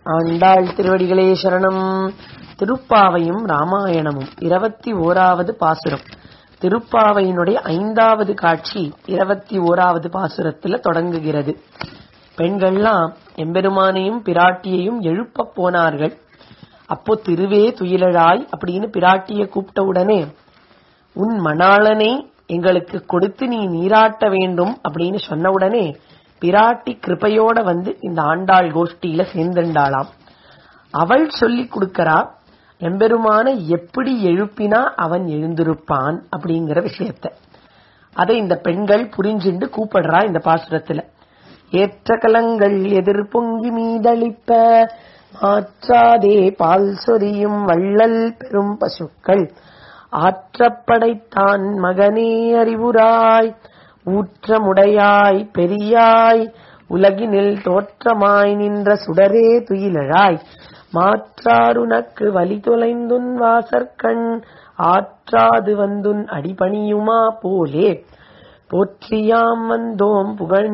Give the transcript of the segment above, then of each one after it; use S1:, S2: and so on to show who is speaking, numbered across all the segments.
S1: ஆண்டாள் திருவடிகளே சரணம் திருப்பாவையும் ராமாயணமும் இருபத்தி ஓராவது பாசுரம் திருப்பாவையினுடைய ஐந்தாவது காட்சி இருபத்தி ஓராவது பாசுரத்துல தொடங்குகிறது பெண்கள்லாம் எம்பெருமானையும் பிராட்டியையும் எழுப்ப போனார்கள் அப்போ திருவே துயிலழாய் அப்படின்னு பிராட்டிய கூப்பிட்ட உடனே உன் மணாளனை எங்களுக்கு கொடுத்து நீ நீராட்ட வேண்டும் அப்படின்னு சொன்ன உடனே பிராட்டி கிருபையோட வந்து இந்த ஆண்டாள் கோஷ்டியில சேர்ந்துண்டாளாம் அவள் சொல்லி கொடுக்கறா எம்பெருமான எப்படி எழுப்பினா அவன் எழுந்திருப்பான் அப்படிங்கிற விஷயத்த அதை இந்த பெண்கள் புரிஞ்சுண்டு கூப்பிடுறா இந்த பாசுரத்துல ஏற்ற கலங்கள் எதிர் பொங்கி மீதளிப்ப மாற்றாதே பால் சொரியும் வள்ளல் பெரும் பசுக்கள் ஆற்றப்படைத்தான் மகனே அறிவுராய் ஊற்றமுடையாய் பெரியாய் உலகினில் தோற்றமாய் நின்ற சுடரே துயிலழாய் மாற்றாருனக்கு வழி தொலைந்துன் வாசற்கண் ஆற்றாது வந்துன் அடிபணியுமா போலே போற்றியாம் வந்தோம்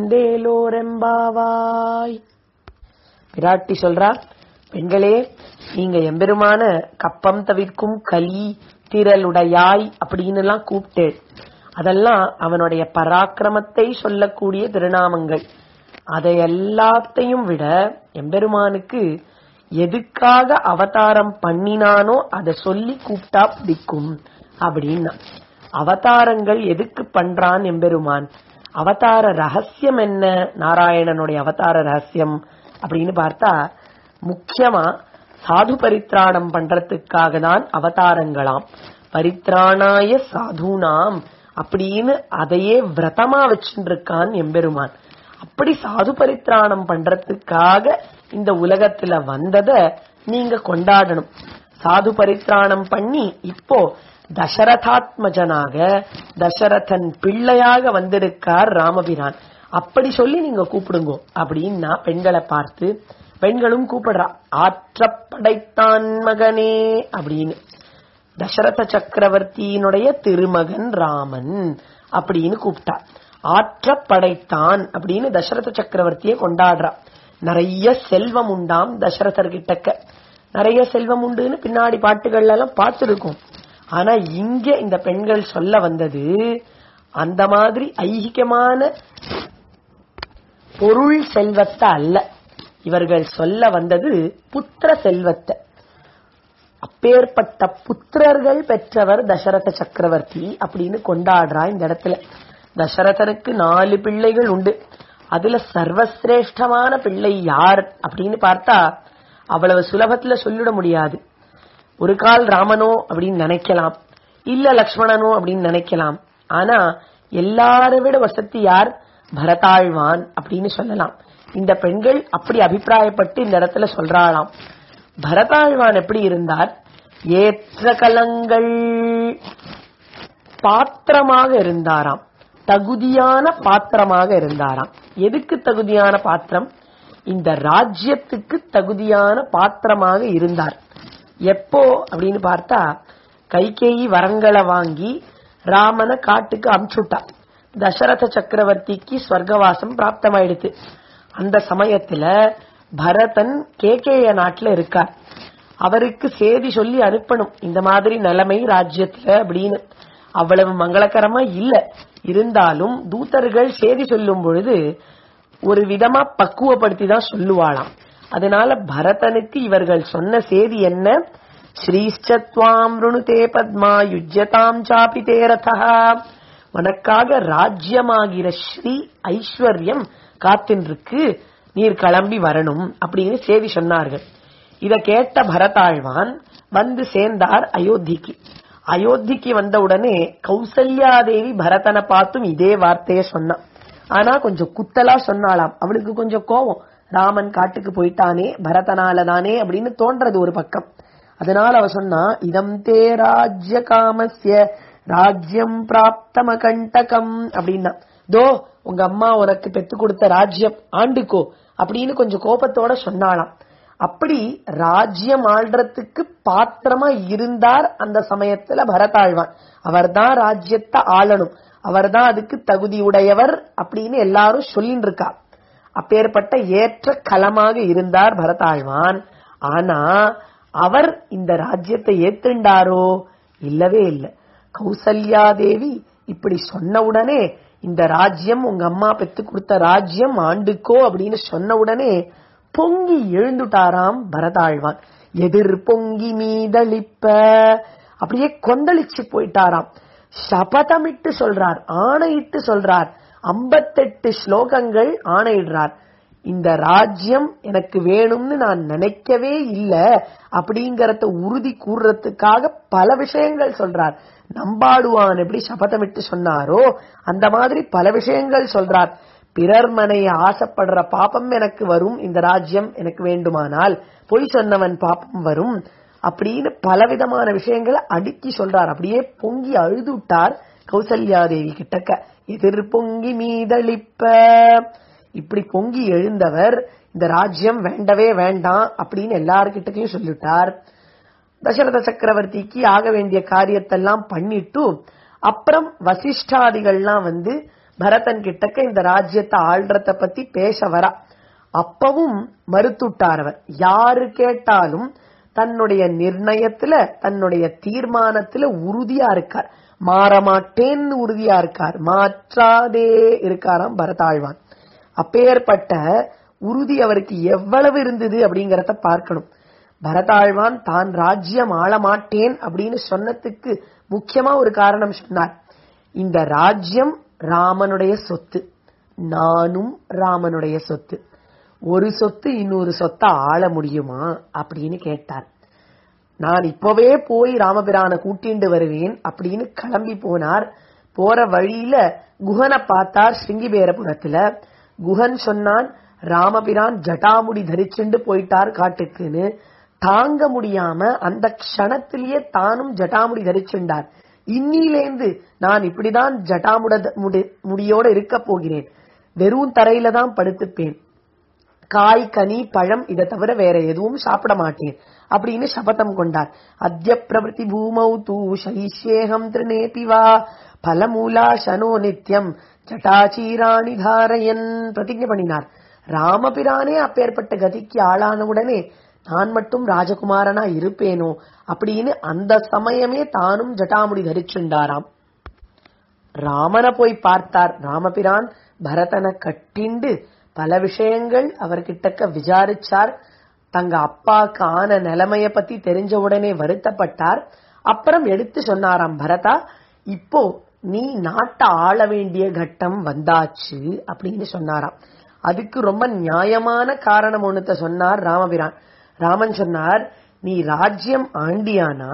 S1: புகழ்ந்தேலோரெம்பாவாய் பிராட்டி சொல்றா பெண்களே நீங்க எம்பெருமான கப்பம் தவிர்க்கும் கலி திரளுடையாய் அப்படின்னு எல்லாம் கூப்பிட்டு அதெல்லாம் அவனுடைய பராக்கிரமத்தை சொல்லக்கூடிய திருநாமங்கள் அதை எல்லாத்தையும் விட எம்பெருமானுக்கு எதுக்காக அவதாரம் பண்ணினானோ அதை சொல்லி கூப்பிட்டா பிடிக்கும் அப்படின்னா அவதாரங்கள் எதுக்கு பண்றான் எம்பெருமான் அவதார ரகசியம் என்ன நாராயணனுடைய அவதார ரகசியம் அப்படின்னு பார்த்தா முக்கியமா சாது பரித்ராணம் பண்றதுக்காக தான் அவதாரங்களாம் பரித்ராணாய சாதுனாம் அப்படின்னு அதையே விரதமா வச்சுருக்கான் எம்பெருமான் அப்படி சாது பரித்ராணம் பண்றதுக்காக இந்த உலகத்துல வந்தத நீங்க கொண்டாடணும் சாது பரித்ராணம் பண்ணி இப்போ தசரதாத்மஜனாக தசரதன் பிள்ளையாக வந்திருக்கார் ராமபிரான் அப்படி சொல்லி நீங்க கூப்பிடுங்க அப்படின்னா பெண்களை பார்த்து பெண்களும் கூப்பிடுறா ஆற்றப்படைத்தான் மகனே அப்படின்னு தசரத சக்கரவர்த்தியினுடைய திருமகன் ராமன் அப்படின்னு கூப்பிட்டா ஆற்றப்படைத்தான் அப்படின்னு தசரத சக்கரவர்த்தியை கொண்டாடுறா நிறைய செல்வம் உண்டாம் தசரதர் கிட்டக்க நிறைய செல்வம் உண்டுன்னு பின்னாடி பாட்டுகள்ல எல்லாம் பார்த்திருக்கோம் ஆனா இங்க இந்த பெண்கள் சொல்ல வந்தது அந்த மாதிரி ஐகிகமான பொருள் செல்வத்தை அல்ல இவர்கள் சொல்ல வந்தது புத்திர செல்வத்தை அப்பேற்பட்ட புத்திரர்கள் பெற்றவர் தசரத சக்கரவர்த்தி அப்படின்னு கொண்டாடுறா இந்த இடத்துல தசரதனுக்கு நாலு பிள்ளைகள் உண்டு அதுல சர்வசிரேஷ்டமான பிள்ளை யார் அப்படின்னு பார்த்தா அவ்வளவு சுலபத்துல சொல்லிட முடியாது ஒரு கால் ராமனோ அப்படின்னு நினைக்கலாம் இல்ல லக்ஷ்மணனோ அப்படின்னு நினைக்கலாம் ஆனா எல்லாரை விட வசதி யார் பரதாழ்வான் அப்படின்னு சொல்லலாம் இந்த பெண்கள் அப்படி அபிப்பிராயப்பட்டு இந்த இடத்துல சொல்றாளாம் பரதாழ்வான் எப்படி இருந்தார் ஏற்ற கலங்கள் பாத்திரமாக இருந்தாராம் தகுதியான பாத்திரமாக இருந்தாராம் எதுக்கு தகுதியான பாத்திரம் இந்த ராஜ்யத்துக்கு தகுதியான பாத்திரமாக இருந்தார் எப்போ அப்படின்னு பார்த்தா கைகேயி வரங்களை வாங்கி ராமனை காட்டுக்கு அமுச்சுட்டா தசரத சக்கரவர்த்திக்கு ஸ்வர்கவாசம் பிராப்தமாயிடுத்து அந்த சமயத்துல பரதன் கேகேய நாட்டுல இருக்கார் அவருக்கு செய்தி சொல்லி அனுப்பணும் இந்த மாதிரி நிலைமை ராஜ்யத்துல அப்படின்னு அவ்வளவு மங்களகரமா இல்ல இருந்தாலும் தூதர்கள் செய்தி சொல்லும் பொழுது ஒரு விதமா பக்குவப்படுத்தி தான் சொல்லுவாளாம் அதனால பரதனுக்கு இவர்கள் சொன்ன செய்தி என்ன ஸ்ரீஷ்டத்வாம் ருணுதே பத்மா யுஜ்யதாம் சாபி தேரதா உனக்காக ராஜ்யமாகிற ஸ்ரீ ஐஸ்வர்யம் காத்தின்றிருக்கு நீர் கிளம்பி வரணும் அப்படின்னு செய்தி சொன்னார்கள் இத கேட்ட பரதாழ்வான் வந்து சேர்ந்தார் அயோத்திக்கு அயோத்திக்கு வந்த உடனே கௌசல்யாதேவி பரதனை பார்த்தும் இதே வார்த்தைய சொன்னான் ஆனா கொஞ்சம் குத்தலா சொன்னாலாம் அவளுக்கு கொஞ்சம் கோவம் ராமன் காட்டுக்கு போயிட்டானே பரதனால தானே அப்படின்னு தோன்றது ஒரு பக்கம் அதனால அவ சொன்னா இதம் தே ராஜ்ய காமஸ்ய ராஜ்யம் பிராப்தம கண்டகம் அப்படின்னா தோ உங்க அம்மா உனக்கு பெத்து கொடுத்த ராஜ்யம் ஆண்டுக்கோ அப்படின்னு கொஞ்சம் கோபத்தோட சொன்னாலாம் அப்படி ராஜ்யம் ஆள்றதுக்கு பாத்திரமா இருந்தார் அந்த சமயத்துல பரதாழ்வான் அவர்தான் ராஜ்யத்தை ஆளணும் அவர்தான் அதுக்கு தகுதி உடையவர் அப்படின்னு எல்லாரும் சொல்லிட்டு இருக்கா அப்பேற்பட்ட ஏற்ற களமாக இருந்தார் பரதாழ்வான் ஆனா அவர் இந்த ராஜ்யத்தை ஏத்துண்டாரோ இல்லவே இல்ல கௌசல்யா தேவி இப்படி சொன்ன உடனே இந்த ராஜ்யம் உங்க அம்மா பெத்து கொடுத்த ராஜ்யம் ஆண்டுக்கோ அப்படின்னு சொன்ன உடனே பொங்கி எழுந்துட்டாராம் பரதாழ்வான் எதிர் பொங்கி மீதளிப்ப அப்படியே கொந்தளிச்சு போயிட்டாராம் சபதமிட்டு சொல்றார் ஆணையிட்டு சொல்றார் ஐம்பத்தெட்டு ஸ்லோகங்கள் ஆணையிடுறார் இந்த ராஜ்யம் எனக்கு வேணும்னு நான் நினைக்கவே இல்ல அப்படிங்கறத உறுதி கூறுறதுக்காக பல விஷயங்கள் சொல்றார் நம்பாடுவான் எப்படி சபதமிட்டு சொன்னாரோ அந்த மாதிரி பல விஷயங்கள் சொல்றார் பிறர் மனைய ஆசைப்படுற பாப்பம் எனக்கு வரும் இந்த ராஜ்யம் எனக்கு வேண்டுமானால் பொய் சொன்னவன் பாப்பம் வரும் அப்படின்னு பலவிதமான விஷயங்களை அடுக்கி சொல்றார் அப்படியே பொங்கி அழுது விட்டார் கௌசல்யாதேவி கிட்டக்க எதிர் பொங்கி மீதளிப்ப இப்படி பொங்கி எழுந்தவர் இந்த ராஜ்யம் வேண்டவே வேண்டாம் அப்படின்னு எல்லார்கிட்டக்கையும் சொல்லிட்டார் தசரத சக்கரவர்த்திக்கு ஆக வேண்டிய காரியத்தெல்லாம் பண்ணிட்டு அப்புறம் வசிஷ்டாதிகள்லாம் வந்து பரதன் கிட்டக்க இந்த ராஜ்யத்தை ஆள்றத பத்தி பேச வரா அப்பவும் மறுத்துட்டார் அவர் யாரு கேட்டாலும் தன்னுடைய நிர்ணயத்துல தன்னுடைய தீர்மானத்துல உறுதியா இருக்கார் மாறமாட்டேன்னு உறுதியா இருக்கார் மாற்றாதே இருக்காராம் பரதாழ்வான் அப்பேற்பட்ட உறுதி அவருக்கு எவ்வளவு இருந்தது அப்படிங்கறத பார்க்கணும் பரதாழ்வான் தான் ராஜ்யம் ஆள மாட்டேன் அப்படின்னு சொன்னதுக்கு முக்கியமா ஒரு காரணம் சொன்னார் இந்த ராஜ்யம் ராமனுடைய சொத்து நானும் ராமனுடைய சொத்து ஒரு சொத்து இன்னொரு சொத்தை ஆள முடியுமா அப்படின்னு கேட்டார் நான் இப்பவே போய் ராமபிரான கூட்டிண்டு வருவேன் அப்படின்னு கிளம்பி போனார் போற வழியில குஹனை பார்த்தார் ஸ்ருங்கிபேரபுரத்துல குஹன் சொன்னான் ராமபிரான் ஜட்டாமுடி தரிச்சுண்டு போயிட்டார் காட்டுக்குன்னு தாங்க முடியாம அந்த க்ஷணத்திலேயே தானும் ஜட்டாமுடி தரிச்சுண்டார் இன்னிலேந்து நான் இப்படிதான் ஜட்டாமுட முடி- முடியோட இருக்க போகிறேன் வெறும் தரையில தான் படுத்துப்பேன் காய் கனி பழம் இதை தவிர வேற எதுவும் சாப்பிட மாட்டேன் அப்படின்னு சபதம் கொண்டார் அத்ய பிரவருத்தி பூமௌ தூ சைஷ்யேகம் திருநேபி வா பலமூலா சனோ நித்யம் ஜட்டாச்சீராணி தாரயன் பிரதிஜை பண்ணினார் ராமபிரானே அப்பேற்பட்ட கதிக்கு ஆளான உடனே நான் மட்டும் ராஜகுமாரனா இருப்பேனோ அப்படின்னு அந்த சமயமே தானும் ஜட்டாமுடி தரிச்சுண்டாராம் ராமனை போய் பார்த்தார் ராமபிரான் பரதனை கட்டிண்டு பல விஷயங்கள் அவர்கிட்டக்க விசாரிச்சார் தங்க அப்பாக்கு ஆன நிலைமைய பத்தி தெரிஞ்ச உடனே வருத்தப்பட்டார் அப்புறம் எடுத்து சொன்னாராம் பரதா இப்போ நீ நாட்டை ஆள வேண்டிய கட்டம் வந்தாச்சு அப்படின்னு சொன்னாராம் அதுக்கு ரொம்ப நியாயமான காரணம் ஒண்ணுத்த சொன்னார் ராமபிரான் ராமன் சொன்னார் நீ ராஜ்யம் ஆண்டியானா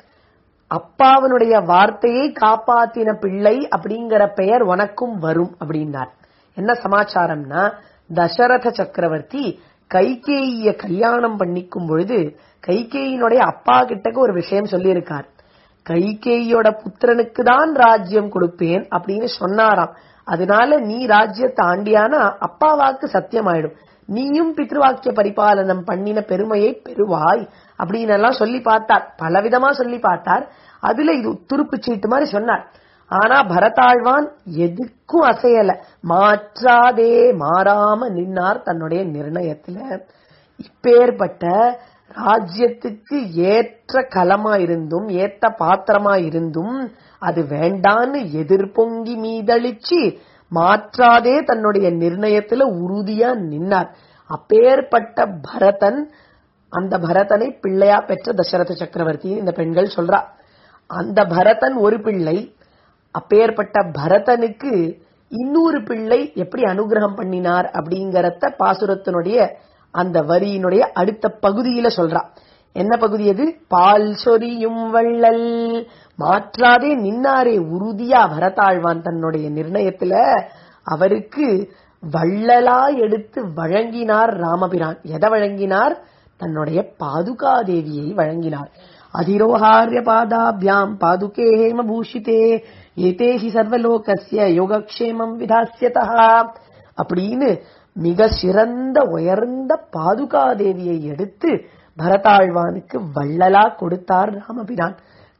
S1: அப்பாவனுடைய வார்த்தையை காப்பாத்தின பிள்ளை அப்படிங்கிற பெயர் உனக்கும் வரும் அப்படின்னார் என்ன சமாச்சாரம்னா தசரத சக்கரவர்த்தி கைகேயிய கல்யாணம் பண்ணிக்கும் பொழுது கைகேயினுடைய அப்பா கிட்டக்க ஒரு விஷயம் சொல்லியிருக்கார் கைகேயியோட புத்திரனுக்கு தான் ராஜ்யம் கொடுப்பேன் அப்படின்னு சொன்னாராம் அதனால நீ ராஜ்யத்தை ஆண்டியானா அப்பா வாக்கு சத்தியமாயிடும் நீயும் பித்ருவாக்கிய பரிபாலனம் பண்ணின பெருமையை பெறுவாய் அப்படின்னு எல்லாம் சொல்லி பார்த்தார் பலவிதமா சொல்லி பார்த்தார் அதுல இது துருப்பு சீட்டு மாதிரி சொன்னார் ஆனா பரதாழ்வான் எதுக்கும் அசையல மாற்றாதே மாறாம நின்னார் தன்னுடைய நிர்ணயத்துல இப்பேற்பட்ட ராஜ்யத்துக்கு ஏற்ற களமா இருந்தும் ஏற்ற பாத்திரமா இருந்தும் அது வேண்டான்னு எதிர்பொங்கி மீதளிச்சு மாற்றாதே தன்னுடைய நிர்ணயத்துல உறுதியா நின்னார் அப்பேற்பட்ட பரதன் அந்த பரதனை பிள்ளையா பெற்ற தசரத சக்கரவர்த்தி இந்த பெண்கள் சொல்றா அந்த பரதன் ஒரு பிள்ளை அப்பேற்பட்ட பரதனுக்கு இன்னொரு பிள்ளை எப்படி அனுகிரகம் பண்ணினார் அப்படிங்கறத பாசுரத்தினுடைய அந்த வரியினுடைய அடுத்த பகுதியில சொல்றா என்ன பகுதி அது பால் சொரியும் வள்ளல் மாற்றாதே நின்னாரே உறுதியா பரதாழ்வான் தன்னுடைய நிர்ணயத்துல அவருக்கு வள்ளலா எடுத்து வழங்கினார் ராமபிரான் எதை வழங்கினார் தன்னுடைய பாதுகாதேவியை வழங்கினார் அதிரோஹாரிய பாதாபியாம் பாதுகே ஹேமபூஷிதே ஏதேஹி சர்வலோகஸ்ய யோகக்ஷேமம் விதாஸ்யதா அப்படின்னு மிக சிறந்த உயர்ந்த பாதுகாதேவியை எடுத்து பரதாழ்வானுக்கு வள்ளலா கொடுத்தார் ராமபிரான்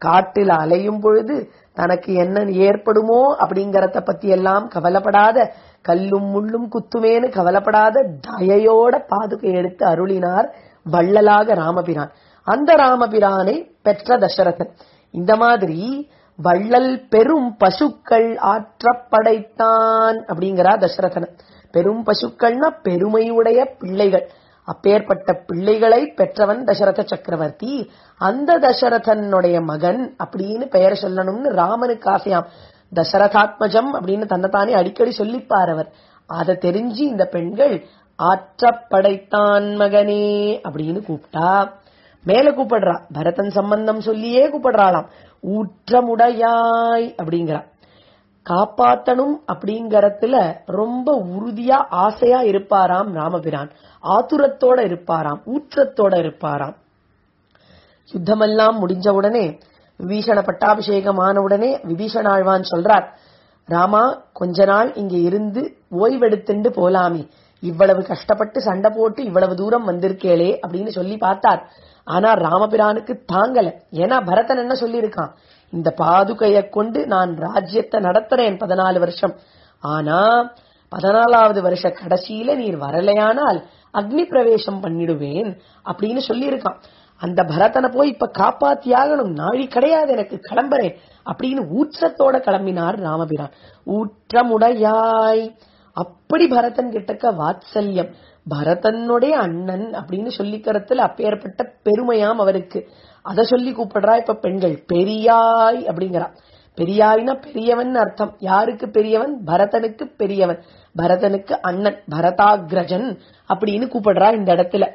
S1: காட்டில் அலையும் பொழுது தனக்கு என்ன ஏற்படுமோ அப்படிங்கறத பத்தி எல்லாம் கவலைப்படாத கல்லும் முள்ளும் குத்துமேன்னு கவலைப்படாத தயையோட பாதுகை எடுத்து அருளினார் வள்ளலாக ராமபிரான் அந்த ராமபிரானை பெற்ற தசரதன் இந்த மாதிரி வள்ளல் பெரும் பசுக்கள் ஆற்றப்படைத்தான் அப்படிங்கிறா தசரதன் பெரும் பசுக்கள்னா பெருமையுடைய பிள்ளைகள் அப்பேற்பட்ட பிள்ளைகளை பெற்றவன் தசரத சக்கரவர்த்தி அந்த தசரதனுடைய மகன் அப்படின்னு பெயர் சொல்லணும்னு ராமனுக்கு ஆசையாம் தசரதாத்மஜம் அப்படின்னு தன்னைத்தானே அடிக்கடி சொல்லிப்பார் அவர் அதை தெரிஞ்சு இந்த பெண்கள் ஆற்றப்படைத்தான் மகனே அப்படின்னு கூப்பிட்டா மேல கூப்பிடுறா பரதன் சம்பந்தம் சொல்லியே கூப்பிடுறாளாம் ஊற்றமுடையாய் அப்படிங்கிறா காப்பாத்தணும் அப்படிங்கறதுல ரொம்ப உறுதியா ஆசையா இருப்பாராம் ராமபிரான் ஆத்துரத்தோட இருப்பாராம் ஊற்றத்தோட இருப்பாராம் யுத்தமெல்லாம் முடிஞ்ச உடனே விபீஷண பட்டாபிஷேகம் ஆன உடனே விபீஷண ஆழ்வான் சொல்றார் ராமா கொஞ்ச நாள் இங்க இருந்து ஓய்வெடுத்துண்டு போலாமே இவ்வளவு கஷ்டப்பட்டு சண்டை போட்டு இவ்வளவு தூரம் வந்திருக்கேளே அப்படின்னு சொல்லி பார்த்தார் ஆனா ராமபிரானுக்கு தாங்கல ஏன்னா பரதன் என்ன சொல்லியிருக்கான் இந்த பாதுகையை கொண்டு நான் ராஜ்யத்தை நடத்துறேன் பதினாலு வருஷம் ஆனா பதினாலாவது வருஷ கடைசியில நீர் வரலையானால் அக்னி பிரவேசம் பண்ணிடுவேன் அப்படின்னு சொல்லியிருக்கான் அந்த பரதனை போய் இப்ப காப்பாத்தியாகணும் நாழி கிடையாது எனக்கு கிளம்புறேன் அப்படின்னு ஊற்றத்தோட கிளம்பினார் ராமபிரான் ஊற்றமுடையாய் அப்படி பரதன் கிட்டக்க வாத்சல்யம் பரதனுடைய அண்ணன் அப்படின்னு சொல்லிக்கிறதுல அப்பேற்பட்ட பெருமையாம் அவருக்கு அத சொல்லி கூப்பிடுறா இப்ப பெண்கள் பெரியாய் அப்படிங்கிறா பெரியாய்னா பெரியவன் அர்த்தம் யாருக்கு பெரியவன் பரதனுக்கு பெரியவன் பரதனுக்கு அண்ணன் பரதாகிரஜன் அப்படின்னு கூப்பிடுறா இந்த இடத்துல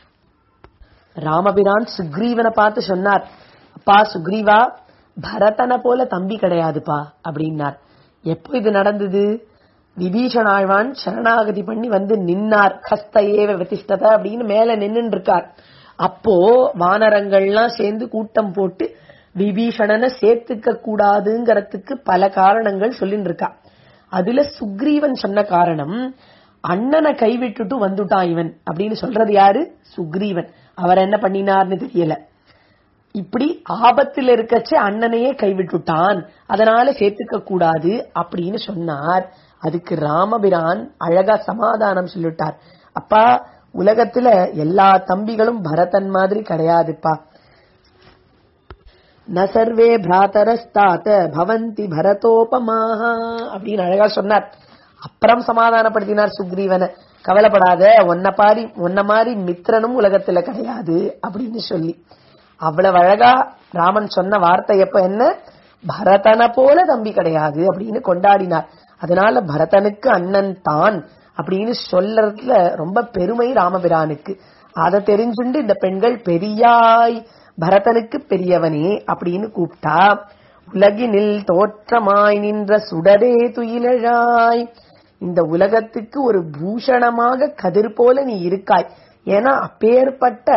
S1: ராமபிரான் சுக்ரீவனை பார்த்து சொன்னார் அப்பா சுக்ரீவா பரதனை போல தம்பி கிடையாதுப்பா அப்படின்னார் எப்போ இது நடந்தது விபீஷண ஆழ்வான் சரணாகதி பண்ணி வந்து நின்னார் கஸ்த ஏவ விதிஷ்டத அப்படின்னு மேல நின்னு இருக்கார் அப்போ வானரங்கள்லாம் சேர்ந்து கூட்டம் போட்டு விபீஷணனை சேர்த்துக்க கூடாதுங்கிறதுக்கு பல காரணங்கள் சொல்லிட்டு இருக்கா அதுல சுக்ரீவன் சொன்ன காரணம் அண்ணனை கைவிட்டுட்டு வந்துட்டான் இவன் அப்படின்னு சொல்றது யாரு சுக்ரீவன் அவர் என்ன பண்ணினார்னு தெரியல இப்படி ஆபத்தில் இருக்கச்சே அண்ணனையே கைவிட்டுட்டான் அதனால சேர்த்துக்க கூடாது அப்படின்னு சொன்னார் அதுக்கு ராமபிரான் அழகா சமாதானம் சொல்லிட்டார் அப்பா உலகத்துல எல்லா தம்பிகளும் பரதன் மாதிரி கிடையாதுப்பா ந சர்வே பிராதரஸ்தாத்த பவந்தி பரதோபமாக அப்படின்னு அழகா சொன்னார் அப்புறம் சமாதானப்படுத்தினார் சுக்ரீவனை கவலைப்படாத ஒன்ன பாரி ஒன்ன மாதிரி மித்திரனும் உலகத்துல கிடையாது அப்படின்னு சொல்லி அவ்வளவு அழகா ராமன் சொன்ன வார்த்தை எப்ப என்ன பரதனை போல தம்பி கிடையாது அப்படின்னு கொண்டாடினார் அதனால பரதனுக்கு அண்ணன் தான் அப்படின்னு சொல்லறதுல ரொம்ப பெருமை ராமபிரானுக்கு அதை தெரிஞ்சுண்டு இந்த பெண்கள் பெரியாய் பரதனுக்கு பெரியவனே அப்படின்னு கூப்பிட்டா உலகினில் தோற்றமாய் நின்ற சுடரே துயிலழாய் இந்த உலகத்துக்கு ஒரு பூஷணமாக கதிர் போல நீ இருக்காய் ஏன்னா அப்பேற்பட்ட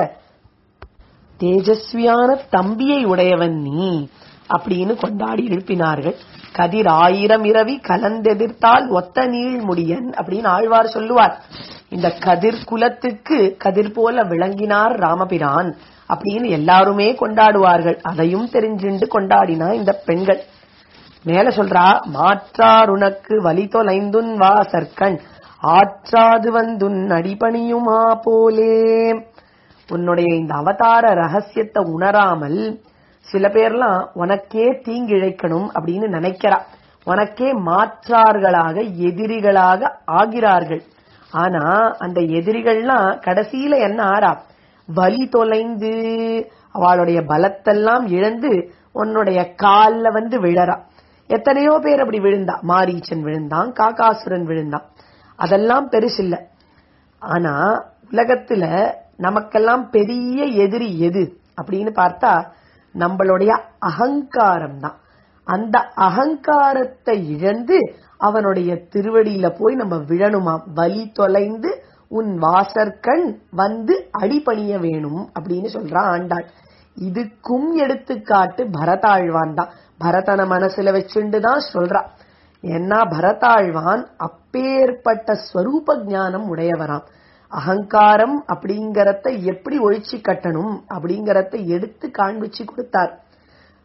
S1: தேஜஸ்வியான தம்பியை உடையவன் நீ அப்படின்னு கொண்டாடி எழுப்பினார்கள் கதிர் ஆயிரம் இரவி கலந்தெதிர்த்தால் ஒத்த நீள் முடியன் அப்படின்னு ஆழ்வார் சொல்லுவார் இந்த கதிர் குலத்துக்கு கதிர் போல விளங்கினார் ராமபிரான் அப்படின்னு எல்லாருமே கொண்டாடுவார்கள் அதையும் தெரிஞ்சுண்டு கொண்டாடினா இந்த பெண்கள் மேல சொல்றா மாற்றார் உனக்கு வலி தொலைந்துன் வாசற்கண் ஆற்றாது வந்துன் அடிபணியுமா போலே உன்னுடைய இந்த அவதார ரகசியத்தை உணராமல் சில பேர்லாம் உனக்கே தீங்கிழைக்கணும் அப்படின்னு நினைக்கிறா உனக்கே மாற்றார்களாக எதிரிகளாக ஆகிறார்கள் ஆனா அந்த எதிரிகள்லாம் கடைசியில என்ன ஆறா வலி தொலைந்து அவளுடைய பலத்தெல்லாம் இழந்து உன்னுடைய கால்ல வந்து விழறா எத்தனையோ பேர் அப்படி விழுந்தா மாரீச்சன் விழுந்தான் காக்காசுரன் விழுந்தான் அதெல்லாம் பெருசில்ல ஆனா உலகத்துல நமக்கெல்லாம் பெரிய எதிரி எது அப்படின்னு பார்த்தா நம்மளுடைய அகங்காரம் தான் அந்த அகங்காரத்தை இழந்து அவனுடைய திருவடியில போய் நம்ம விழணுமாம் வலி தொலைந்து உன் வாசற்கண் வந்து அடிபணிய வேணும் அப்படின்னு சொல்றான் ஆண்டாள் இதுக்கும் எடுத்துக்காட்டு பரதாழ்வான் தான் பரதன மனசுல வச்சுண்டு தான் சொல்றா ஏன்னா பரதாழ்வான் அப்பேற்பட்ட ஸ்வரூப ஞானம் உடையவராம் அகங்காரம் அப்படிங்கறத எப்படி ஒழிச்சு கட்டணும் அப்படிங்கறத எடுத்து காண்பிச்சு கொடுத்தார்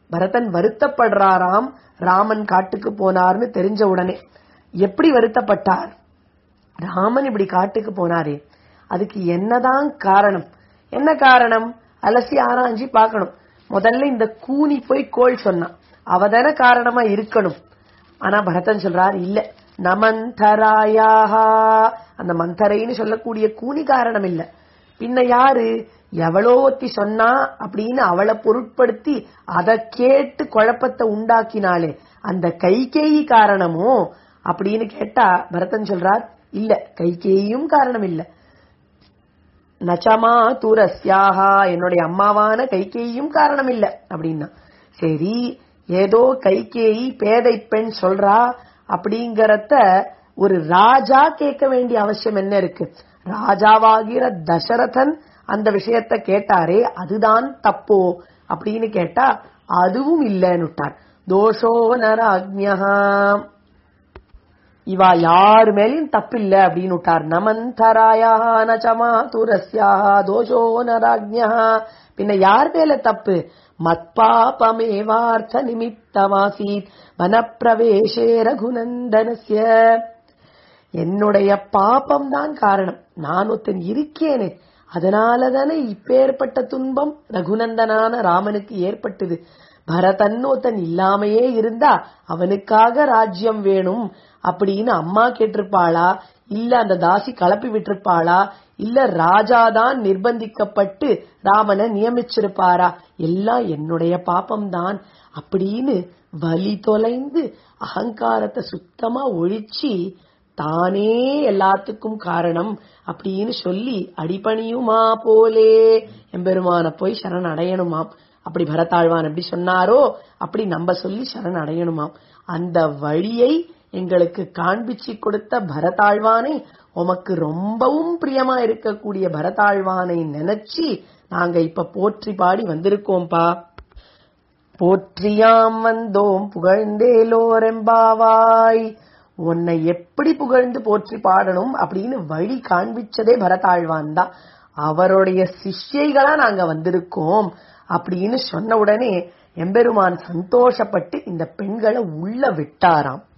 S1: பரதன் வருத்தப்படுறாராம் ராமன் காட்டுக்கு போனார்னு தெரிஞ்ச உடனே எப்படி வருத்தப்பட்டார் ராமன் இப்படி காட்டுக்கு போனாரே அதுக்கு என்னதான் காரணம் என்ன காரணம் அலசி ஆராய்ஞ்சி பார்க்கணும் முதல்ல இந்த கூனி போய் கோள் சொன்னான் அவதான காரணமா இருக்கணும் ஆனா பரதன் சொல்றார் இல்ல நமந்தராயாஹா அந்த மந்தரைன்னு சொல்லக்கூடிய கூனி காரணம் இல்ல பின்ன யாரு எவ்வளோ ஒத்தி சொன்னா அப்படின்னு அவளை பொருட்படுத்தி அதை கேட்டு குழப்பத்தை உண்டாக்கினாலே அந்த கைகேயி காரணமோ அப்படின்னு கேட்டா பரதன் சொல்றார் இல்ல கைகேயும் காரணம் இல்ல நச்சமா தூரஸ்யாகா என்னுடைய அம்மாவான கைகேயும் காரணம் இல்ல அப்படின்னா சரி ஏதோ கைகேயி பேதை பெண் சொல்றா அப்படிங்கறத ஒரு ராஜா கேட்க வேண்டிய அவசியம் என்ன இருக்கு ராஜாவாகிற தசரதன் அந்த விஷயத்த கேட்டாரே அதுதான் தப்போ அப்படின்னு கேட்டா அதுவும் இல்லைன்னுட்டார் தோஷோ நராஜ்யா இவா யாரு மேலயும் தப்பில்ல அப்படின்னு விட்டார் நமந்தராயா நச்சமா துரஸ்யா தோஷோ நராஜ்யா பின்ன யார் மேல தப்பு மத்பாபமேவார்த்த நிமித்தமாசீத் வனப்பிரவேசே ரகுநந்தனஸ்ய என்னுடைய பாபம் தான் காரணம் நான் ஒருத்தன் இருக்கேனே அதனால தானே இப்பேற்பட்ட துன்பம் ரகுநந்தனான ராமனுக்கு ஏற்பட்டது பரதன் ஒருத்தன் இல்லாமையே இருந்தா அவனுக்காக ராஜ்யம் வேணும் அப்படின்னு அம்மா கேட்டிருப்பாளா இல்ல அந்த தாசி கலப்பி விட்டிருப்பாளா இல்ல ராஜாதான் நிர்பந்திக்கப்பட்டு ராமனை நியமிச்சிருப்பாரா எல்லாம் என்னுடைய பாப்பம்தான் அப்படின்னு வலி தொலைந்து அகங்காரத்தை சுத்தமா ஒழிச்சு தானே எல்லாத்துக்கும் காரணம் அப்படின்னு சொல்லி அடிபணியுமா போலே எம்பெருமான போய் சரண் அடையணுமாம் அப்படி பரதாழ்வான் எப்படி சொன்னாரோ அப்படி நம்ம சொல்லி சரண் அடையணுமாம் அந்த வழியை எங்களுக்கு காண்பிச்சு கொடுத்த பரதாழ்வானை உமக்கு ரொம்பவும் பிரியமா இருக்கக்கூடிய பரதாழ்வானை நினைச்சு நாங்க இப்ப போற்றி பாடி வந்திருக்கோம்பா போற்றியாம் வந்தோம் புகழ்ந்தேலோரெம்பாவாய் உன்னை எப்படி புகழ்ந்து போற்றி பாடணும் அப்படின்னு வழி காண்பிச்சதே பரதாழ்வான் தான் அவருடைய சிஷ்யைகளா நாங்க வந்திருக்கோம் அப்படின்னு சொன்ன உடனே எம்பெருமான் சந்தோஷப்பட்டு இந்த பெண்களை உள்ள விட்டாராம்